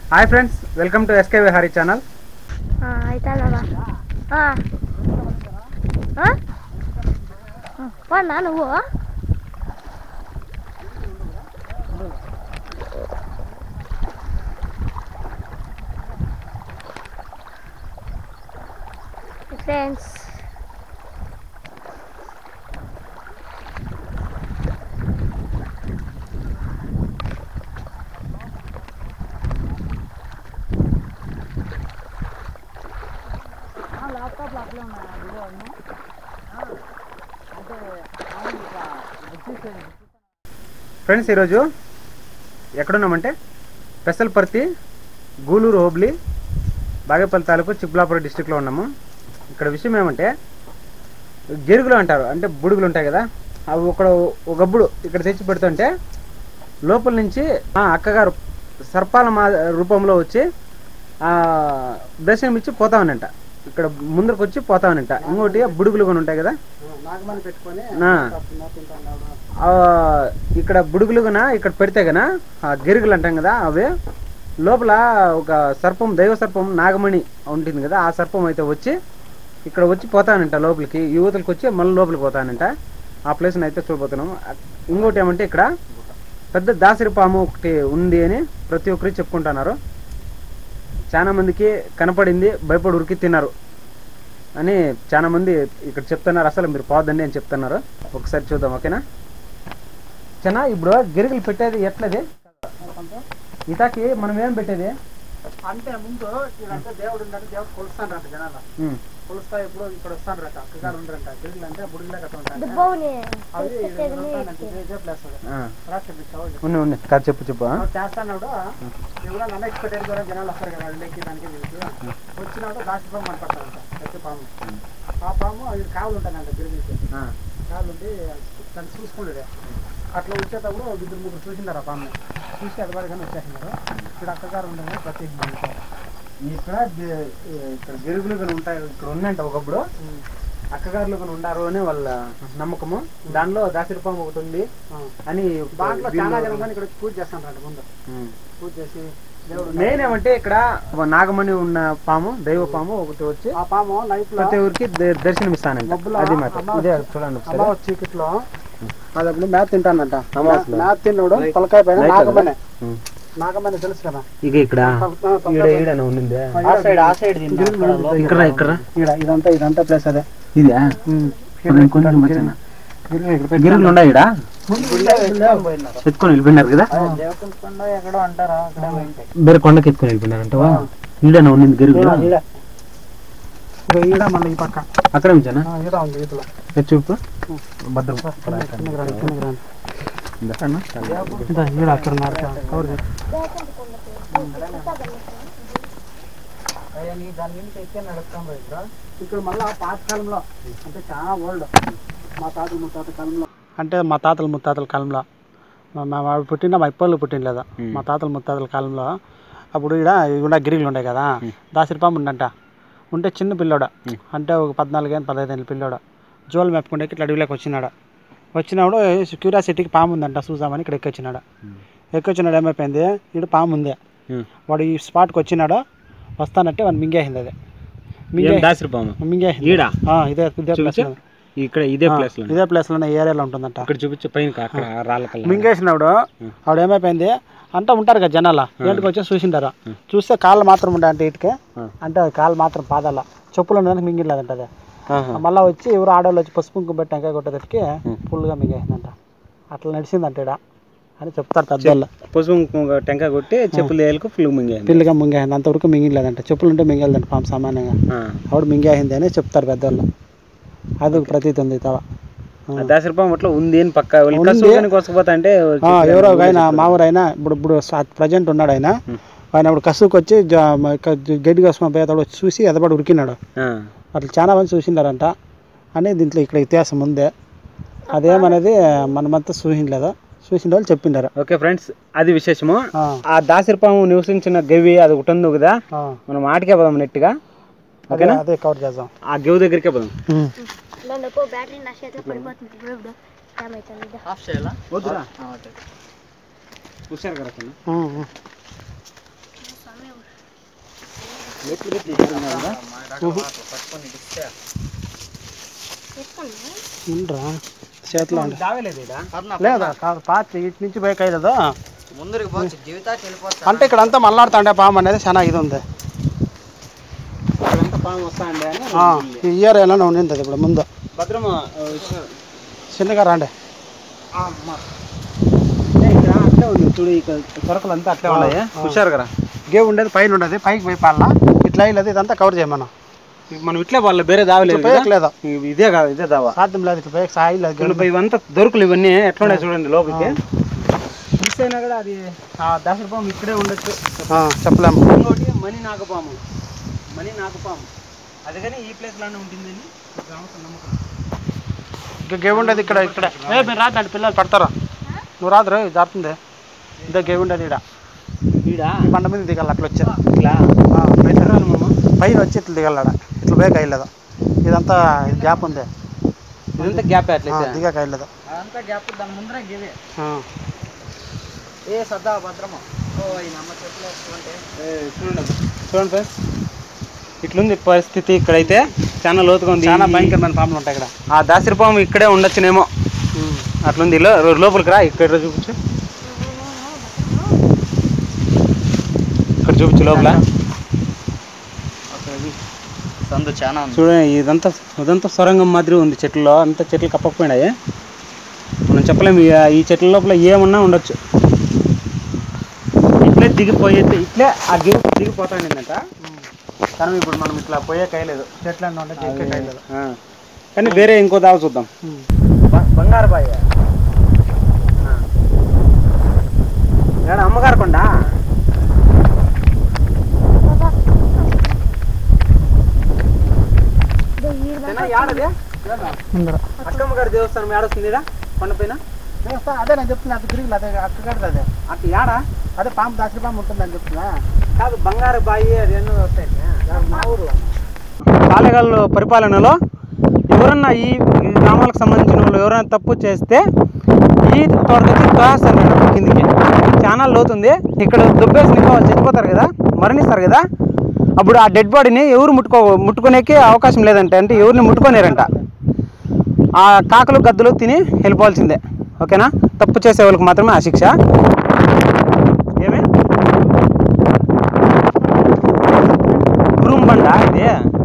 Hi friends welcome to SK Vihari channel అవుతానమ్మా పన్నా నువ్వు ఫ్రెండ్స్ ఫ్రెండ్స్ ఈరోజు ఎక్కడున్నామంటే పెసల్పర్తి గూలూరు హోబ్లీ బాగేపల్లి తాలూకు చిక్బులాపురం డిస్టిక్లో ఉన్నాము ఇక్కడ విషయం ఏమంటే గిరుగులు అంటారు అంటే బుడుగులు ఉంటాయి కదా అవి ఒక ఒక గబ్బుడు ఇక్కడ తెచ్చి పెడుతుంటే లోపల నుంచి ఆ అక్కగారు సర్పాల మా రూపంలో వచ్చి ఆ, దర్శనం ఇచ్చి పోతామనంట ఇక్కడ ముందరకు వచ్చి పోతామనంట ఇంకోటి బుడుగులు కొన్ని ఉంటాయి కదా నాగమని పెట్టుకొని నా. ఆ, ఇక్కడ బుడుగులు గన ఇక్కడ పెడితే గన ఆ గిరుగులు అంటాం కదా అవి లోపల ఒక సర్పం దైవ సర్పం నాగమణి ఉంటుంది కదా ఆ సర్పం అయితే వచ్చి ఇక్కడ వచ్చి పోతానంట లోపలికి యువతలకు వచ్చి మళ్ళీ లోపలికి పోతానంట ఆ ప్లేస్ని అయితే చూడబోతున్నాం ఇంకోటి ఏమంటే ఇక్కడ పెద్ద దాసరి పాము ఒకటి ఉంది అని ప్రతి ఒక్కరు చెప్పుకుంటున్నారు చాలా మందికి కనపడింది భయపడి ఉరికి తిన్నారు అని చాలా మంది ఇక్కడ చెప్తున్నారు అసలు మీరు పోదండి అని చెప్తున్నారు ఒకసారి చూద్దాం ఓకేనా చనా ఇప్పుడు గిరిగిలు పెట్టేది ఎట్లది ఇతాకి మనం ఏం పెట్టేది అంటే ముందు ఇదంటే దేవుడు ఉందంటే దేవుడు కొలుస్తాను రంట జనాలు ఉమ్, కొలుస్తా ఇప్పుడు ఇక్కడ వస్తాను రంట అక్కగారు ఉండరంట గిరిలు అంటే బుడిలో కట్ట ఉంటాయి దుబ్బవుని అవి ఇదే ప్లేస్ ఆ, రాష్ట్ర పిచ్చావు ఉంది ఉంది కాదు చెప్పు చెప్పు ఆ. చేస్తాడు ఎవరో నన్ను ఎక్స్పెక్టెడ్ కూడా జనాలు వస్తారు కదా వెళ్ళకి దానికి దీనికి వచ్చినాడు దాచిపాము కనపడతారంట ప్రతి పాము ఆ పాము అది కావులు ఉంటానంట గిరికి ఆ, కాళ్ళు ఉండి దాన్ని చూసుకుండే అట్లా వచ్చేటప్పుడు ఒక ఇద్దరు ముగ్గురు చూసినారు ఆ పాముని చూసి అదివారి కానీ వచ్చేసినారు ఇప్పుడు అక్కగారు ఉండగానే ప్రత్యేకంగా ఇక్కడ గి- ఇక్కడ గిరుగులు కానీ ఉంటాయి ఇక్కడ ఉన్నాయంట ఒకప్పుడు అక్కగారులు కానీ ఉండారు అని వాళ్ళ నమ్మకము దానిలో దాసిరిపాము ఒకటి ఉంది అని దాంట్లో దీనిలో- చాలా జనం కానీ ఇక్కడ వచ్చి పూజ చేస్తాను ముందు ఉమ్. పూజ చేసి దేవుడు మెయిన్ ఏమంటే ఇక్కడ ఒక నాగమణి ఉన్న పాము దైవ పాము ఒకటి వచ్చి ఆ పాము నైట్ లో ప్రతి ఊరికి ద- దర్శనం ఇస్తానంట మబ్బులో అది మాట అమ్మ ఇదే చూడండి ఒకసారి అమ్మ చీకట్లో అది అప్పుడు మేత తింటానంట అమావాస్యలో. మేత తిన్నాడు తలకాయ పైన నైట్ నాగమనే ఉమ్. నాగమనే తెలుసు కదా ఇక ఇక్కడ తల- ఈడ ఈడన ఉండింది ఆ సైడ్ ఆ సైడ్ ఇక్కడ ఇక్కడ ఈడ ఇదంతా ఇదంతా ప్లేస్ అదే ఇదే గిరుగులు ఉన్నాయి ఈడ ఎత్తుకొని వెళ్ళిపోయినారు కదా ఎక్కడో అంటారా వేరే కొండకి ఎత్తుకొని వెళ్ళిపోయినారు అంటవా ఈడన ఉండింది గిరుగులు ఈడ మళ్ళీ ఈ పక్క అక్కడ ఉంచానా ఆ, ఈడ ఉంది ఈతలో ఇది చూపు భద్రం కిందకి రండి, కిందకి రండి. ఇందా. ఇదా, ఈడ అక్కడ ఉన్నారు కవర్ చేయి. ఇక్కడ మళ్ళా పాతకాలంలో అంటే చాలా ఓల్డ్ మా తాతల ముత్తాత కాలంలో అంటే మా తాతల ముత్తాతల కాలంలో మా మా వాడు పుట్టిన మా ఇప్పళ్ళు పుట్టినలేదా Hmm. మా తాతల ముత్తాతల కాలంలో అప్పుడు ఇక్కడ ఇవి గిరిలు ఉంటాయి కదా దాసిరిపాము ఉండంట ఉంటే చిన్న పిల్లోడ Hmm. అంటే ఒక పద్నాలుగేళ్ళు పదహైదు పిల్లోడ జోలు మెప్పుకుంటే ఇట్లా అడవిలోకి వచ్చినాడు వచ్చినప్పుడు క్యూరియాసిటీకి పాము ఉందంట చూసామని ఇక్కడ ఎక్కొచ్చినాడు ఎక్కొచ్చినాడు ఏమైపోయింది ఇక్కడ పాము ఉంది Hmm. వాడు ఈ స్పాట్కి వచ్చినాడు వస్తానంటే వాడు మింగేసింది అది మింగే దాసిరిపాము మింగేసింది ఈడ ఆ, ఇదే ఇదే ప్లేస్ చూపించు. ఇక్కడ ఇదే ప్లేస్ లో ఇదే ప్లేస్ లోనే ఈ ఏరియాలో ఉంటుందంట ఇక్కడ చూపించే పైన అక్కడ రాళ్ళ కల్లా మింగేసినప్పుడు ఆవిడ ఏమైపోయింది అంతా ఉంటారు కదా జనాల ఇంటికి వచ్చి చూసింటారు చూస్తే కాళ్ళు మాత్రం ఉండే అంటే ఇటుకే అంటే కాళ్ళు మాత్రం పాదాల చెప్పులు ఉండడానికి మింగిలేదంట అది మళ్ళీ వచ్చి ఎవరు ఆడవాళ్ళు వచ్చి పసుపు కుంకుమ పెట్టి టెంకాయ కొట్టేదరికి ఫుల్గా మింగేసిందంట అట్లా నడిచిందంట ఈడ అని చెప్తారు పెద్దవాళ్ళు పసుపు టెంకాయ కొట్టి చెప్పులు వేలకు ఫుల్ మింగేది పిల్లగా మింగేసింది అంతవరకు మింగిలేదంట చెప్పులు ఉంటే మింగేదంట పాము సామాన్యంగా ఆవిడ మింగేసింది అని చెప్తారు పెద్దవాళ్ళు అది ఒక ప్రతీతి ఉంది తవ దాసిరిపాము అట్లా ఉంది అని పక్క ఉంది. కోసపోతా అంటే ఆ, ఎవరో ఒక ఆయన మామూలు ఆయన ఇప్పుడు ఇప్పుడు ప్రజెంట్ ఉన్నాడు ఆయన ఆయన ఇప్పుడు కసుకు వచ్చి జ- మ- క- గడ్డి కోసం పోయేతాడు వచ్చి చూసి ఎదబడి ఉరికినాడు అట్లా చాలా మంది చూసిండారంట అని దీంట్లో ఇక్కడ ఇతిహాసం ఉంది అదేమనేది మనమంతా చూసిండలేదు చూసిన వాళ్ళు చెప్పిండారు ఓకే ఫ్రెండ్స్ అది విశేషము ఆ, ఆ దాసిరిపాము నివసించిన గవి అది ఒకటి ఉంది కదా ఆ. మనం ఆటకే పోదాం నెట్గా అదే ఓకేనా అదే కవర్ చేద్దాం ఆ గవి దగ్గరికే పోదాం నన్ను బ్యాటరీ నా చేతిలో పడిపోతుంది ఇప్పుడు ఇప్పుడు ఏమవుతుంది ఇదా. వద్దురా హుషారు కదా ఉమ్, ఉమ్. ఉండరా చేతిలో ఉండే దావలేదు లేదా కాదు పాత ఇటు నుంచి బైక్ అయ్యేదా ముందరికి పోవచ్చు జీవితానికి వెళ్ళిపోతా అంటే ఇక్కడ అంతా మల్లాడుతాండే పాము అనేది చాలా ఇది ఉంది ఇక్కడంతా పాము వస్తా అండి అని ఆ, ఈ ఇయర్ ఏమైనా ఉండింది అది ఇప్పుడు ముందు భద్రమ చిన్నగా రాండి ఇక్కడ అట్లే ఉంది చూడు ఇక్కడ సరుకులు అంతా అట్లే ఉన్నాయి హుషారు కదా గే ఉండేది పైన ఉండేది పైకి పోయి పాల ఇట్లా అయ్యలేదు ఇదంతా కవర్ చేయమన్నా మనం ఇట్లే వాళ్ళ వేరే దావలేదు పోయేకి లేదా ఇవి ఇదే కాదు ఇదే దావా సాధ్యం లేదు ఇట్లా పోయి సాయి లేదు ఇప్పుడు ఇవంతా దొరుకులు ఇవన్నీ ఎట్లా ఉన్నాయి చూడండి లోపలికి మిస్ అయినా కూడా అది ఆ దసరపాము ఇక్కడే ఉండొచ్చు ఆ, చెప్పలేము ఇంకోటి మణి నాగపాము మణి నాగపాము అది కానీ ఈ ప్లేస్ లోనే ఉంటుందని గ్రామస్తుల నమ్మకం ఇంకా గే ఉండేది ఇక్కడ ఇక్కడ ఏ మీరు రాదండి పిల్లలు పడతారా నువ్వు రాదు రే జారుతుంది ఇదే గే ఉండేది ఇక్కడ ఈడ ఈ బండ మీద దిగాలి అట్లా వచ్చి ఇట్లా ఆ, పైన ఎకరాలు మామ పైన వచ్చి ఇట్లా దిగాలడ ఇట్లా పోయి అయ్యలేదు ఇదంతా గ్యాప్ ఉంది ఇదంతా గ్యాప్ ఆ, అట్లయితే దిగాక అయ్యలేదు అదంతా గ్యాప్ దాని ముందర గివే ఆ. ఏ సద్దా భద్రమ ఓ ఈ నమ్మ చెట్లు వేసుకుంటే చూడండి చూడండి ఫ్రెండ్స్ ఇట్లుంది పరిస్థితి ఇక్కడైతే చాలా లోతుగా ఉంది చాలా ఈ- భయంకరమైన పాములు ఉంటాయి ఇక్కడ ఆ దాసిరిపాము ఇక్కడే ఉండొచ్చునేమో అట్లుంది లో- లోపలికి రా ఇక్కడ చూపించు ఇక్కడ చూపించు లోపల సందు చాలా ఉంది చూడండి ఇదంతా ఇదంతా సొరంగం మాదిరి ఉంది చెట్లలో అంతా చెట్లు కప్పకపోయినాయి మనం చెప్పలేము ఇక ఈ చెట్ల లోపల ఏమన్నా ఉండొచ్చు ఇట్లే దిగిపోయే ఇట్లే ఆ గిరి దిగిపోతాండిందంట కానీ ఇప్పుడు మనం ఇట్లా పోయే కయలేదు చెట్లు అన్నీ ఉండే దిక్కే అయ్యలేదు ఆ. కానీ వేరే ఇంకో దావ చూద్దాం బంగారు బాయ్ ఏడ అమ్మగారు కొండ యాడది ముందర అక్కమ్మ గారి దేవస్థానం ఏడొస్తుంది కొండ పైన చేస్తా, అదే నేను చెప్తున్నా అది తిరిగి అదే అక్కడ కడతా అదే అట్లా యాడ అదే పాము దాసరి పాము ఉంటుందని చెప్తున్నా కాదు బంగారు బాయి అది ఎన్నో వస్తాయి మా ఊరు పాలెగాళ్ళు పరిపాలనలో ఎవరన్నా ఈ ఈ గ్రామాలకు సంబంధించిన వాళ్ళు ఎవరైనా తప్పు చేస్తే ఈ తోటకొచ్చి తోస్తారు కిందికి చాలా లోతుంది ఇక్కడ దుబ్బేసి నింప వాళ్ళు చచ్చిపోతారు కదా మరణిస్తారు కదా అప్పుడు ఆ డెడ్ బాడీని ఎవరు ముట్టుకో ముట్టుకునేకి అవకాశం లేదంట అంటే ఎవరిని ముట్టుకోలేరంట ఆ కాకులు గద్దులు తిని వెళ్ళిపోవాల్సిందే ఓకేనా తప్పు చేసే వాళ్ళకి మాత్రమే ఆ శిక్ష ఏమి ఉరుము బండ ఇది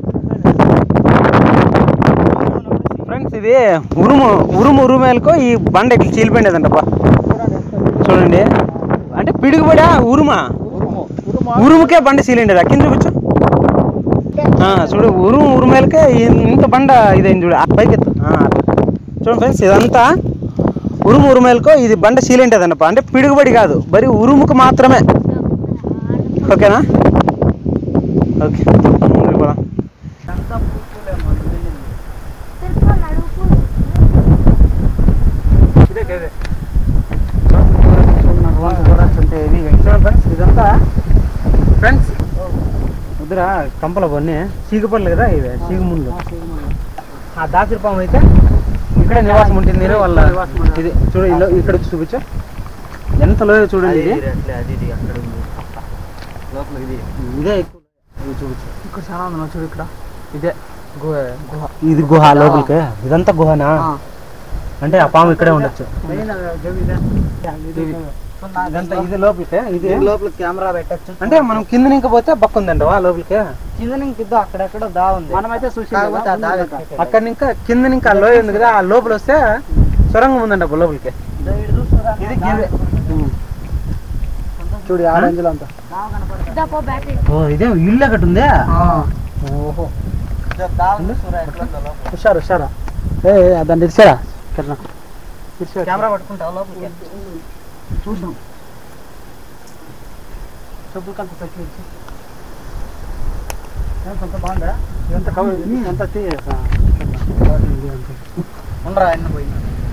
ఫ్రెండ్స్ ఇది ఉరుము ఉరుము ఉరుమేలకు ఈ బండ ఇట్లా చీలిపోయినదంటప్ప చూడండి అంటే పిడుగుబడా ఉరుమా ఉరుముకే బండ చీలిండేది కింద చూపించు ఆ, చూడు ఉరుము ఉరుమేలకే ఇ- ఇంత బండ ఇదైంది చూడు ఆ పైకి ఎత్తు. ఆ, అట్లా. చూడండి ఫ్రెండ్స్ ఇదంతా ఉరుము ఉరుమేలకో ఇది బండ చీలింటదన్నప్ప అంటే పిడుగుబడి కాదు బరీ ఉరుముకు మాత్రమే ఓకేనా ఓకే ముందుకు పోదాం. చూడండి ఫ్రెండ్స్ ఇదంతా ఫ్రెండ్స్ వద్దుర కంపల పన్నే చీగపడలు కదా ఇవి చీగుముళ్ళు ఆ దాసిరిపాము అయితే ఇక్కడే నివాసం ఉంటుంది నేను వాళ్ళ ఇది చూడు ఇలా ఇక్కడ వచ్చి చూపించు ఎంత లోయో చూడండి ఇది అది ఇది అక్కడ ఉంది లోపల ఇది ఇదే ఎక్కువ ఇది చూపించు ఇక్కడ చాలా ఉంది చూడు ఇక్కడ ఇదే గుహ గుహ ఇది గుహ లోపలికి ఇదంతా గుహనా అంటే ఆ పాము ఇక్కడే ఉండొచ్చు ఇదంతా ఇది లోపలికే ఇది లోపల కెమెరా పెట్టచ్చు అంటే మనం కింద ఇంకా పోతే బక్క ఉందంటవా లోపలికి కింద నుంచి అక్కడెక్కడ దా ఉంది మనమైతే చూసి కాకపోతే ఆ దారి ఎక్కడ? అక్కడ ఇంకా కింద ఇంకా లోయ ఉంది కదా ఆ లోపల వస్తే సొరంగం ఉందంట అప్పుడు లోపలికి ఇది గివే. చూడు ఆ రేంజ్లో అంతా బ్యాటరీ ఓ ఇదే ఇల్లు అక్కడ ఉందే ఓహో దా ఉంది చూడు ఎట్లా ఉందో లోపల. హుషారు హుషారా ఏ ఏ, దాన్ని ఇచ్చారా కిరణ్ ఇచ్చారా కెమెరా పట్టుకుంటావు లోపలికి చూద్దాం చెప్పులు కంత తక్కువ కొంత బాగుందా ఎంత కవర్ ఎంత తీ ఉండరా ఎన్న పోయి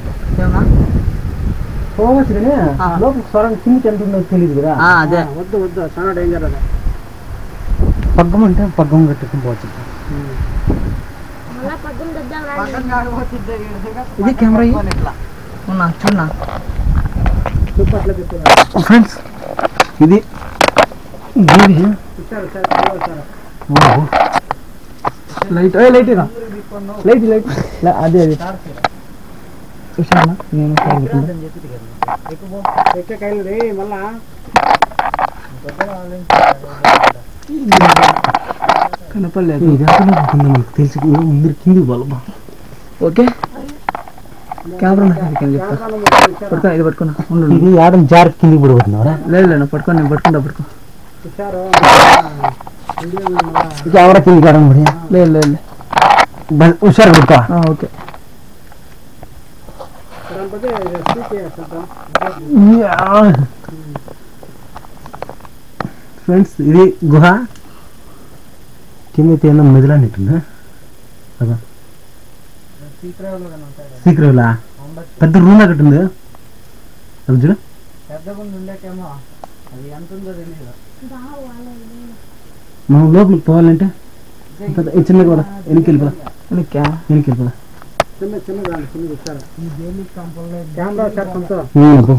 పోవచ్చు కానీ లోపలికి సొరంగం కిందకి ఎంత ఉందో తెలియదు కదా అదే వద్దు వద్దు చాలా డేంజర్ అది పగ్గం అంటే పగ్గం కట్టుకుని పోవచ్చు మళ్ళా పద్దెనిమిది వద్దాం రండి ఇది కెమెరా ఇట్లా ఉన్నా చూడనా ఫ్రెండ్స్ ఇది దీని హుషారు హుషారు చాలా హుషారు లైట్ లైట్ లైట్ లైట్ అదే అది చూసానా నేను ఎక్కే కైలు రే మళ్ళా కనపడలేదు తెలిసి ముందు కింది బలమా ఓకే కెమెరా నాకు చెప్తా పట్టుకో ఇది పట్టుకున్నా ఉండు ఇది ఆడం జార్ కిందికి పడిపోతున్నారా లేదు లేదు పట్టుకో నేను పట్టుకుంటా పట్టుకో కెమెరా కిందికి ఆడం పడి లేదు లేదు హుషారు పెడతా ఓకే ఫ్రెండ్స్ ఇది గుహ కింద ఏమన్నా మెదలన్నట్టుందా అదా సీక్రెట్లా పెద్ద రూమ్ ఒకటి ఉంది అది చూడు పెద్దగుండి ఉండేకేమో అది ఎంత ఉందో తెలియదు మనం లోపలికి పోవాలంటే పెద్ద ఈ చిన్న కూడా వెనక్కి వెళ్ళిపోదా వెనక్కా వెనక్కి వెళ్ళిపోదా చిన్న చిన్న చిన్న కెమెరా షార్పంతో పో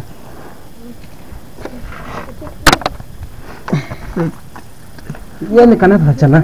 ఏంది కనెక్ట్ వచ్చానా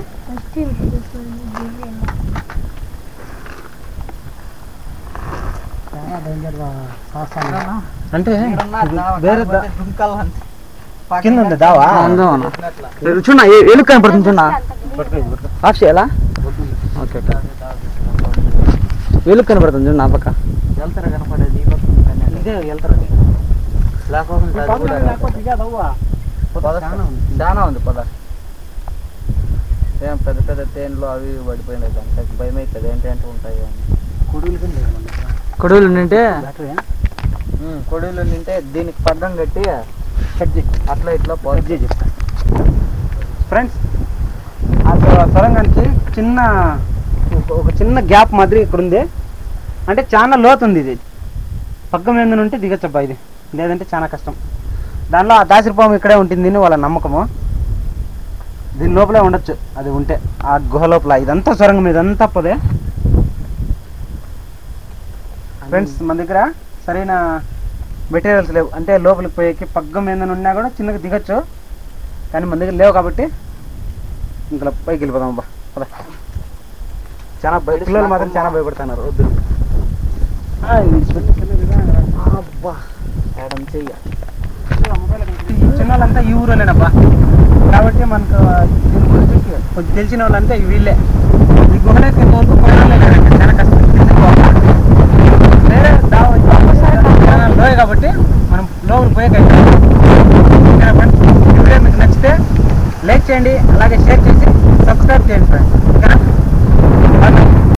అంటే వేరే దా- కింద ఉంది దావా చూడ ఎలుగు కనపడుతుంది చూడ ఆఫ్ చేయాలా ఓకే ఓకే వెలుగు కనపడుతుంది చూడు నా పక్క వెళ్తారా కనపడేది ఇదే వెళ్తారు లేకపోతే అది కూడా రాదు. చాలా ఉంది పద ఏం పెద్ద పెద్ద తేన్లు అవి ఇవి పడిపోయినాయి దానికి భయం అవుతుంది ఏంటంటే ఉంటాయి అని కొడువులు ఉంటే ఉమ్, కొడువులు నింటే దీనికి పడ్డం కట్టి అట్లా ఇట్లా పోతుంది ఫ్రెండ్స్ ఆ సొ- సొరంగానికి చిన్న ఒక- ఒక చిన్న గ్యాప్ మాదిరి ఇక్కడ ఉంది అంటే చాలా లోతు ఉంది ఇది పగ్గం మీద ఉంటే దిగచ్చబ్బా ఇది లేదంటే చాలా కష్టం దానిలో ఆ దాసిరిపాము ఇక్కడే ఉంటుంది అని వాళ్ళ నమ్మకము దీని లోపలే ఉండొచ్చు అది ఉంటే ఆ గుహ లోపల ఇదంతా సొరంగం ఇదంతా పదే ఫ్రెండ్స్ మన దగ్గర సరైన మెటీరియల్స్ లేవు అంటే లోపలికి పోయేకి పగ్గం మీద ఉన్నా కూడా చిన్నగా దిగచ్చు కానీ మన దగ్గర లేవు కాబట్టి ఇంకా పైకి వెళ్ళిపోదాం అబ్బా పద చాలా భయ పిల్లలు మాత్రం చాలా భయపడుతున్నారు వద్దు ఆ, ఇది విడిచిపెట్టు. అబ్బా మేడం చెయ్య ఈ చిన్న వాళ్ళంతా ఈ ఊరోలేనబ్బా కాబట్టి మనకు దీని గురించి కొంచెం తెలిసిన వాళ్ళంతా ఈ వీళ్ళే ఈ గుహలోకి ఇంతవరకు పోయిన వాళ్ళే లేరండి. చాలా కష్టం కిందకి పోవాలి. వేరే దావ చాలా లోయ కాబట్టి మనం లోపలికి పోయే ఫ్రెండ్స్ ఈ వీడియో మీకు నచ్చితే లైక్ చేయండి అలాగే షేర్ చేసి సబ్స్క్రైబ్ చేయండి ఫ్రెండ్స్ ఓకేనా